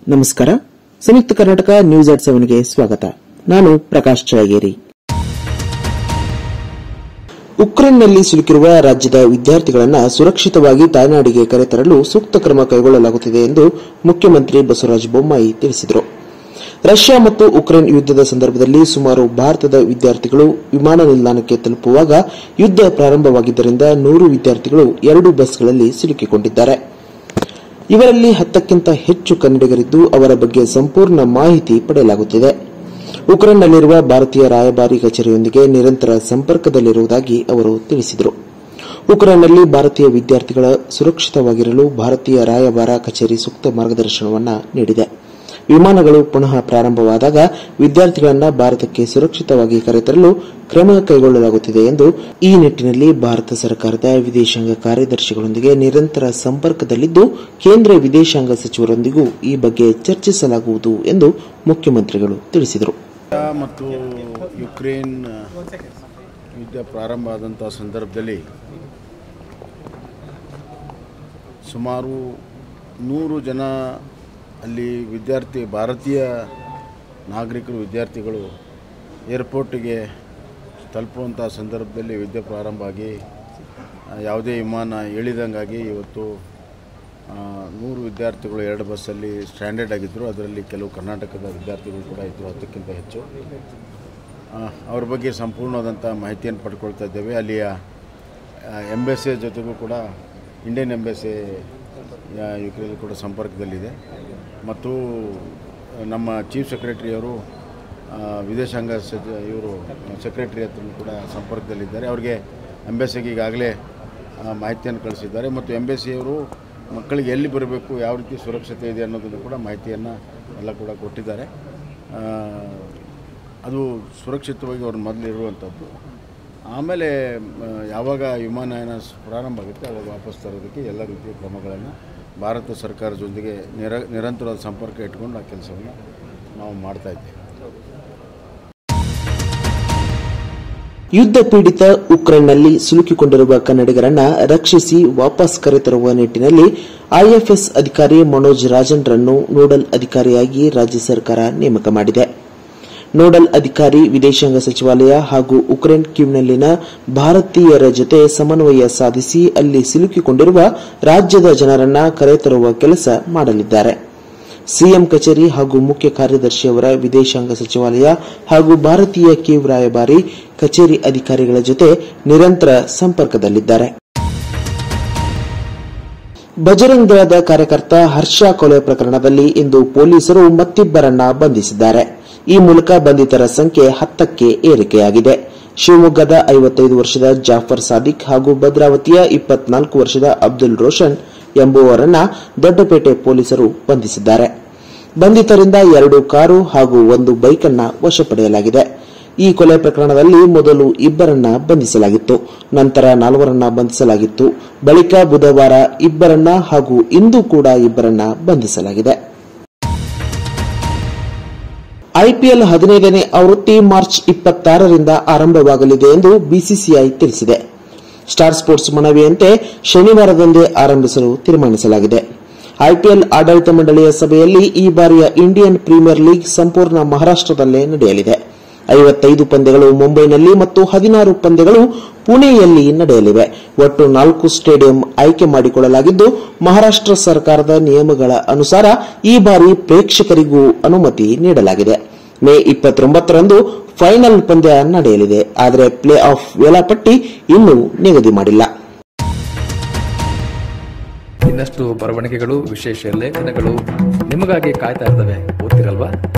ನಮಸ್ಕಾರ Samyukta Karnataka news at ಸೆವೆನ್ಗೆ ಸ್ವಾಗತ ನಾನು ಪ್ರಕಾಶ್ ಚಳಗೇರಿ ಉಕ್ರೇನ್ನಲ್ಲಿ ಸಿಲುಕಿರುವ ರಾಜ್ಯದ ವಿದ್ಯಾರ್ಥಿಗಳನ್ನು ಸುರಕ್ಷಿತವಾಗಿ ತಾಯ್ನಾಡಿಗೆ ಕರೆತರಲು ಸೂಕ್ತ ಕ್ರಮ ಕೈಗೊಳ್ಳಲಾಗುತ್ತಿದೆ ಎಂದು ಮುಖ್ಯಮಂತ್ರಿ ಬಸವರಾಜ ಬೊಮ್ಮಾಯಿ ತಿಳಿಸಿದರು ರಷ್ಯಾ ಮತ್ತು ಉಕ್ರೇನ್ ಯುದ್ದದ ಸಂದರ್ಭದಲ್ಲಿ ಸುಮಾರು ಭಾರತದ ವಿದ್ಯಾರ್ಥಿಗಳು ವಿಮಾನ ನಿಲ್ದಾಣಕ್ಕೆ ತಲುಪುವಾಗ ಯುದ್ದ ಪ್ರಾರಂಭವಾಗಿದ್ದರಿಂದ ನೂರು ವಿದ್ಯಾರ್ಥಿಗಳು ಎರಡು ಬಸ್ಗಳಲ್ಲಿ ಸಿಲುಕಿಕೊಂಡಿದ್ದಾರೆ ಇವರಲ್ಲಿ ಹತ್ತಕ್ಕಿಂತ ಹೆಚ್ಚು ಕನ್ನಡಿಗರಿದ್ದು ಅವರ ಬಗ್ಗೆ ಸಂಪೂರ್ಣ ಮಾಹಿತಿ ಪಡೆಯಲಾಗುತ್ತಿದೆ ಉಕ್ರೇನ್ನಲ್ಲಿರುವ ಭಾರತೀಯ ರಾಯಭಾರಿ ಕಚೇರಿಯೊಂದಿಗೆ ನಿರಂತರ ಸಂಪರ್ಕದಲ್ಲಿರುವುದಾಗಿ ಅವರು ತಿಳಿಸಿದರು ಉಕ್ರೇನ್ನಲ್ಲಿ ಭಾರತೀಯ ವಿದ್ಯಾರ್ಥಿಗಳ ಸುರಕ್ಷಿತವಾಗಿರಲು ಭಾರತೀಯ ರಾಯಭಾರ ಕಚೇರಿ ಸೂಕ್ತ ಮಾರ್ಗದರ್ಶನವನ್ನು ನೀಡಿದೆ ವಿಮಾನಗಳು ಪುನಃ ಪ್ರಾರಂಭವಾದಾಗ ವಿದ್ಯಾರ್ಥಿಗಳನ್ನು ಭಾರತಕ್ಕೆ ಸುರಕ್ಷಿತವಾಗಿ ಕರೆತರಲು ಕ್ರಮ ಕೈಗೊಳ್ಳಲಾಗುತ್ತಿದೆ ಎಂದು ಈ ನಿಟ್ಟಿನಲ್ಲಿ ಭಾರತ ಸರ್ಕಾರದ ವಿದೇಶಾಂಗ ಕಾರ್ಯದರ್ಶಿಗಳೊಂದಿಗೆ ನಿರಂತರ ಸಂಪರ್ಕದಲ್ಲಿದ್ದು ಕೇಂದ್ರ ವಿದೇಶಾಂಗ ಸಚಿವರೊಂದಿಗೂ ಈ ಬಗ್ಗೆ ಚರ್ಚಿಸಲಾಗುವುದು ಎಂದು ಮುಖ್ಯಮಂತ್ರಿಗಳು ತಿಳಿಸಿದರು ರಷ್ಯಾ ಮತ್ತು ಯುಕ್ರೇನ್ ಯುದ್ಧ ಪ್ರಾರಂಭ ಆದಂಥ ಸಂದರ್ಭದಲ್ಲಿ ಸುಮಾರು ನೂರು ಜನ ಅಲ್ಲಿ ವಿದ್ಯಾರ್ಥಿ ಭಾರತೀಯ ನಾಗರಿಕರು ವಿದ್ಯಾರ್ಥಿಗಳು ಏರ್ಪೋರ್ಟಿಗೆ ತಲುಪುವಂಥ ಸಂದರ್ಭದಲ್ಲಿ ಯುದ್ಧ ಪ್ರಾರಂಭ ಆಗಿ ಆ, ಯಾವುದೇ ವಿಮಾನ ಇಳಿದಂಗಾಗಿ ಇವತ್ತು ಆ, ನೂರು ವಿದ್ಯಾರ್ಥಿಗಳು ಎರಡು ಬಸ್ಸಲ್ಲಿ ಸ್ಟ್ಯಾಂಡರ್ಡ್ ಆಗಿದ್ದರು ಅದರಲ್ಲಿ ಕೆಲವು ಕರ್ನಾಟಕದ ವಿದ್ಯಾರ್ಥಿಗಳು ಕೂಡ ಇದ್ದರು ಹತ್ತಕ್ಕಿಂತ ಹೆಚ್ಚು ಆ, ಅವ್ರ ಬಗ್ಗೆ ಸಂಪೂರ್ಣವಾದಂಥ ಮಾಹಿತಿಯನ್ನು ಪಡ್ಕೊಳ್ತಾ ಇದ್ದೇವೆ ಅಲ್ಲಿಯ ಎಂಬೆಸಿ ಜೊತೆಗೂ ಕೂಡ ಇಂಡಿಯನ್ ಎಂಬೆಸಿ ಯುಕ್ರೇನ್ ಕೂಡ ಸಂಪರ್ಕದಲ್ಲಿದೆ ಮತ್ತು ನಮ್ಮ ಚೀಫ್ ಸೆಕ್ರೆಟರಿಯವರು ಆ, ವಿದೇಶಾಂಗ ಸಚ ಇವರು ಸೆಕ್ರೆಟರಿ ಹತ್ರ ಕೂಡ ಸಂಪರ್ಕದಲ್ಲಿದ್ದಾರೆ ಅವ್ರಿಗೆ ಎಂಬೆಸಿಗೆ ಈಗಾಗಲೇ ಆ, ಮಾಹಿತಿಯನ್ನು ಕಳಿಸಿದ್ದಾರೆ ಮತ್ತು ಎಂಬೆಸಿಯವರು ಮಕ್ಕಳಿಗೆ ಎಲ್ಲಿ ಬರಬೇಕು ಯಾವ ರೀತಿ ಸುರಕ್ಷತೆ ಇದೆ ಅನ್ನೋದನ್ನು ಕೂಡ ಮಾಹಿತಿಯನ್ನು ಎಲ್ಲ ಕೂಡ ಕೊಟ್ಟಿದ್ದಾರೆ ಆ, ಅದು ಸುರಕ್ಷಿತವಾಗಿ ಅವ್ರ ಮೊದಲಿರುವಂಥದ್ದು ಆಮೇಲೆ ಮ, ಯಾವಾಗ ವಿಮಾನಯಾನ ಸ್- ಪ್ರಾರಂಭ ಆಗುತ್ತೆ ಅವಾಗ ವಾಪಸ್ ತರೋದಕ್ಕೆ ಎಲ್ಲ ರೀತಿಯ ಕ್ರಮಗಳನ್ನು ಭಾರತ ಸರ್ಕಾರದೊಂದಿಗೆ ನಿರ ನಿರಂತರವಾದ ಸಂಪರ್ಕ ಇಟ್ಕೊಂಡು ಆ ಕೆಲಸವನ್ನು ನಾವು ಮಾಡ್ತಾ ಇದ್ದೇವೆ ಯುದ್ಧ ಪೀಡಿತ ಉಕ್ರೇನ್ನಲ್ಲಿ ಸಿಲುಕಿಕೊಂಡಿರುವ ಕನ್ನಡಿಗರನ್ನ ರಕ್ಷಿಸಿ ವಾಪಸ್ ಕರೆತರುವ ನಿಟ್ಟಿನಲ್ಲಿ ಐಎಫ್ಎಸ್ ಅಧಿಕಾರಿ ಮನೋಜ್ ರಾಜನ್ರನ್ನು ನೋಡಲ್ ಅಧಿಕಾರಿಯಾಗಿ ರಾಜ್ಯ ಸರ್ಕಾರ ನೇಮಕ ಮಾಡಿದೆ ನೋಡಲ್ ಅಧಿಕಾರಿ ವಿದೇಶಾಂಗ ಸಚಿವಾಲಯ ಹಾಗೂ ಉಕ್ರೇನ್ ಕೀವ್ನಲ್ಲಿನ ಭಾರತೀಯರ ಜೊತೆ ಸಮನ್ವಯ ಸಾಧಿಸಿ ಅಲ್ಲಿ ಸಿಲುಕಿಕೊಂಡಿರುವ ರಾಜ್ಯದ ಜನರನ್ನ ಕರೆತರುವ ಕೆಲಸ ಮಾಡಲಿದ್ದಾರೆ ಸಿಎಂ ಕಚೇರಿ ಹಾಗೂ ಮುಖ್ಯ ಕಾರ್ಯದರ್ಶಿಯವರ ವಿದೇಶಾಂಗ ಸಚಿವಾಲಯ ಹಾಗೂ ಭಾರತೀಯ ಕೀವ್ ರಾಯಭಾರಿ ಕಚೇರಿ ಅಧಿಕಾರಿಗಳ ಜೊತೆ ನಿರಂತರ ಸಂಪರ್ಕದಲ್ಲಿದ್ದಾರೆ ಬಜರಂಗ್ ದಳದ ಕಾರ್ಯಕರ್ತ ಹರ್ಷ ಕೊಲೆ ಪ್ರಕರಣದಲ್ಲಿ ಇಂದು ಪೊಲೀಸರು ಮತ್ತಿಬ್ಬರನ್ನ ಬಂಧಿಸಿದ್ದಾರೆ ಈ ಮೂಲಕ ಬಂಧಿತರ ಸಂಖ್ಯೆ ಹತ್ತಕ್ಕೆ ಏರಿಕೆಯಾಗಿದೆ ಶಿವಮೊಗ್ಗದ ಐವತ್ತೈದು ವರ್ಷದ ಜಾಫರ್ ಸಾದಿಕ್ ಹಾಗೂ ಭದ್ರಾವತಿಯ ಇಪ್ಪತ್ನಾಲ್ಕು ವರ್ಷದ ಅಬ್ದುಲ್ ರೋಷನ್ ಎಂಬುವರನ್ನ ದೊಡ್ಡಪೇಟೆ ಪೊಲೀಸರು ಬಂಧಿಸಿದ್ದಾರೆ ಬಂಧಿತರಿಂದ ಎರಡು ಕಾರು ಹಾಗೂ ಒಂದು ಬೈಕ್ ಅನ್ನ ವಶಪಡೆಯಲಾಗಿದೆ ಈ ಕೊಲೆ ಪ್ರಕರಣದಲ್ಲಿ ಮೊದಲು ಇಬ್ಬರನ್ನ ಬಂಧಿಸಲಾಗಿತ್ತು ನಂತರ ನಾಲ್ವರನ್ನ ಬಂಧಿಸಲಾಗಿತ್ತು ಬಳಿಕ ಬುಧವಾರ ಇಬ್ಬರನ್ನ ಹಾಗೂ ಇಂದು ಕೂಡ ಇಬ್ಬರನ್ನ ಬಂಧಿಸಲಾಗಿದೆ ಐಪಿಎಲ್ ಹದಿನೈದನೇ ಆವೃತ್ತಿ ಮಾರ್ಚ್ ಇಪ್ಪತ್ತಾರರಿಂದ ಆರಂಭವಾಗಲಿದೆ ಎಂದು ಬಿಸಿಸಿಐ ತಿಳಿಸಿದೆ ಸ್ಟಾರ್ ಸ್ಪೋರ್ಟ್ಸ್ ಮನವಿಯಂತೆ ಶನಿವಾರದಂದೇ ಆರಂಭಿಸಲು ತೀರ್ಮಾನಿಸಲಾಗಿದೆ ಐಪಿಎಲ್ ಆಡಳಿತ ಮಂಡಳಿಯ ಸಭೆಯಲ್ಲಿ ಈ ಬಾರಿಯ ಇಂಡಿಯನ್ ಪ್ರೀಮಿಯರ್ ಲೀಗ್ ಸಂಪೂರ್ಣ ಮಹಾರಾಷ್ಟದಲ್ಲೇ ನಡೆಯಲಿದೆ ಐವತ್ತೈದು ಪಂದ್ಯಗಳು ಮುಂಬೈನಲ್ಲಿ ಮತ್ತು ಹದಿನಾರು ಪಂದ್ಯಗಳು ಪುಣೆಯಲ್ಲಿ ನಡೆಯಲಿವೆ ಒಟ್ಟು ನಾಲ್ಕು ಸ್ಟೇಡಿಯಂ ಆಯ್ಕೆ ಮಾಡಿಕೊಳ್ಳಲಾಗಿದ್ದು ಮಹಾರಾಷ್ಟ್ರ ಸರ್ಕಾರದ ನಿಯಮಗಳ ಅನುಸಾರ ಈ ಬಾರಿ ಪ್ರೇಕ್ಷಕರಿಗೂ ಅನುಮತಿ ನೀಡಲಾಗಿದೆ ಮೇ ಇಪ್ಪತ್ತೊಂಬತ್ತರಂದು ಫೈನಲ್ ಪಂದ್ಯ ನಡೆಯಲಿದೆ ಆದರೆ ಪ್ಲೇ ಆಫ್ ವೇಳಾಪಟ್ಟಿ ಇನ್ನೂ ನಿಗದಿ ಮಾಡಿಲ್ಲ ಇನ್ನಷ್ಟು ಬರವಣಿಗೆಗಳು ವಿಶೇಷ ಲೇಖನಗಳು ನಿಮಗಾಗಿ ಕಾಯ್ತಾ ಇರ್ತವೆ ಓದ್ತಿರಲ್ವಾ